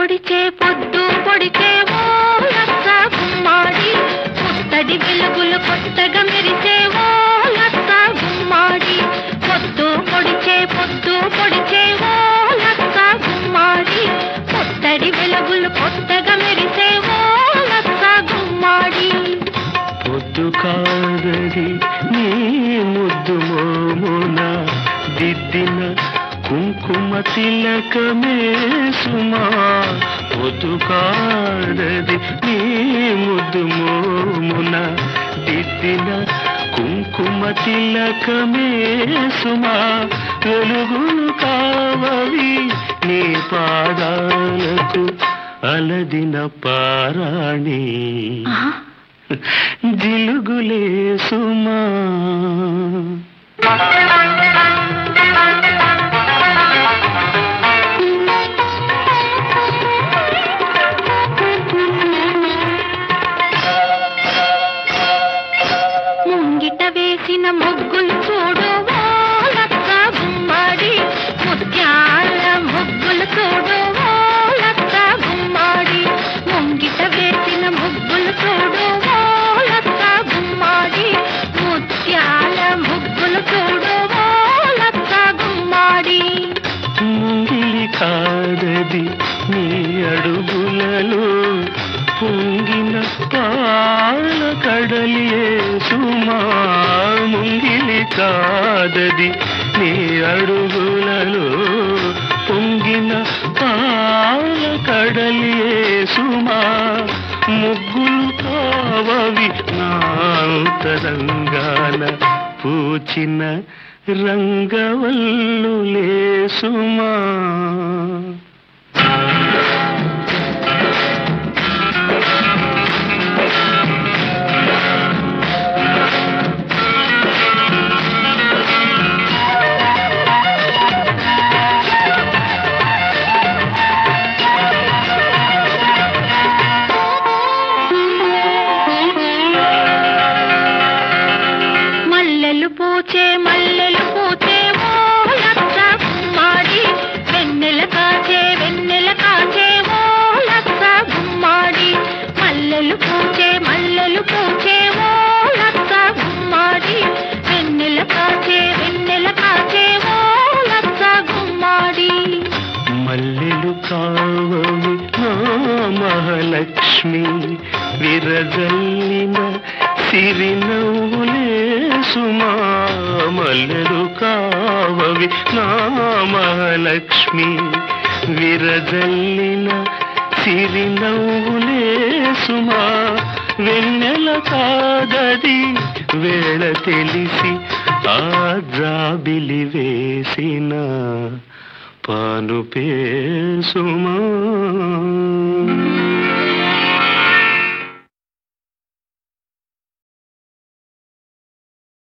పొడిచే పొద్దు పొడిచే ఓ లచ్చ గుమ్మాడి పుత్తడి వెలుగులు కొత్తగా మెరిసే ఓ లచ్చ గుమ్మాడి పొద్దు పొడిచే పొద్దు పొడిచే ఓ లచ్చ గుమ్మాడి పుత్తడి వెలుగులు కొత్తగా మెరిసే ఓ లచ్చ గుమ్మాడి పొద్దు కాదది నీ ముద్దు మోమున దిద్దిన కుంకుమ తిలకమే సుమా పొద్దు కాదది నీ ముద్దు మోమున దిద్దిన కుంకుమ తిలకమే సుమా వెలుగులు కావవి నీ పాదాలకు అలదిన పారాణి ఆహా, జిలుగులే సుమా ముంగిట వేసిన ముగ్గులు చూడు ఓ లచ్చ గుమ్మాడి ముత్యాల ముగ్గులు చూడు ఓ లచ్చ గుమ్మాడి ముంగిట వేసిన ముగ్గులు చూడు ఓ లచ్చ గుమ్మాడి ముత్యాల ముగ్గులు చూడు ఓ లచ్చ గుమ్మాడి ముంగిలి కాదది నీ అడుగులలో పొంగిన పాల కడలియే సుమా ముంగిలి కాదది నీ అడుగులలో పొంగిన పాల కడలియే సుమా ముగ్గులు కావవి నాంతరంగాన పూచిన రంగవల్లులే సుమా మల్లెలు పూచే మల్లెలు పూచే ఓ లచ్చ గుమ్మాడి వెన్నెల కాచే వెన్నెల కాచే ఓ లచ్చ గుమ్మాడి మల్లెలు పూచే మల్లెలు పూచే ఓ లచ్చ గుమ్మాడి వెన్నెల కాచే వెన్నెల కాచే ఓ లచ్చ గుమ్మాడి మల్లెలు కావవి నా మహాలక్ష్మి విరజల్లిన సిరినవ్వులే సుమా మల్లెలు కావవి నా మహాలక్ష్మి విరజల్లిన సిరినవ్వులే సుమా వెన్నెల కాదది వేళ తెలిసి ఆ జాబిలి వేసిన పాను పేసుమా